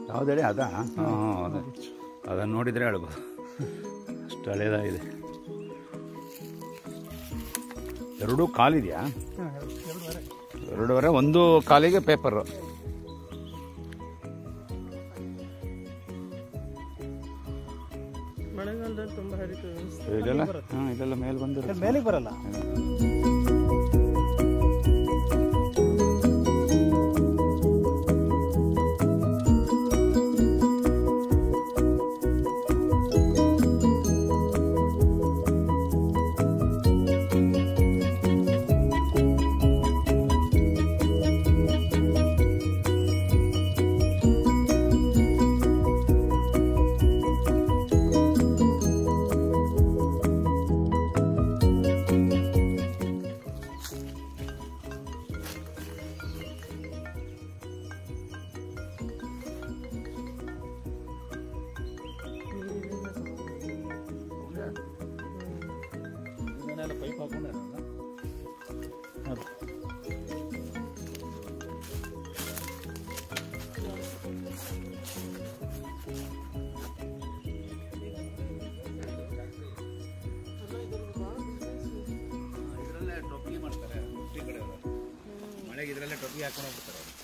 ಯಾವ್ದು ಹೇಳಿ ಅದಾ ಹಾಂ ಹಾಂ ಅದೇ ಅದನ್ನು ನೋಡಿದರೆ ಹೇಳ್ಬೋದು ಅಷ್ಟು ಹಳೇದಾಗಿದೆ ಎರಡೂ ಕಾಲಿದೆಯಾ ಹಾಂ ಎರಡೂವರೆ ಎರಡೂವರೆ ಒಂದು ಕಾಲಿಗೆ ಪೇಪರು ಮಳೆಗಾಲದಲ್ಲಿ ತುಂಬ ಹರಿತದೆ ಇದೆಲ್ಲ ಹಾಂ ಇದೆಲ್ಲ ಮೇಲೆ ಬಂದಿರೋ ಮೇಲಿಗೆ ಬರಲ್ಲ ಪೈಪ್ ಹಾಕೊಂಡೆ ಹೌದು ಇದರಲ್ಲೇ ಟೊಪ್ಪಿಗೆ ಮಾಡ್ತಾರೆ ಟೊಪ್ಪಿ ಕಡೆ ಮಳೆಗೆ ಇದರಲ್ಲೇ ಟೊಪ್ಪಿ ಹಾಕೊಂಡು ಹೋಗ್ತಾರೆ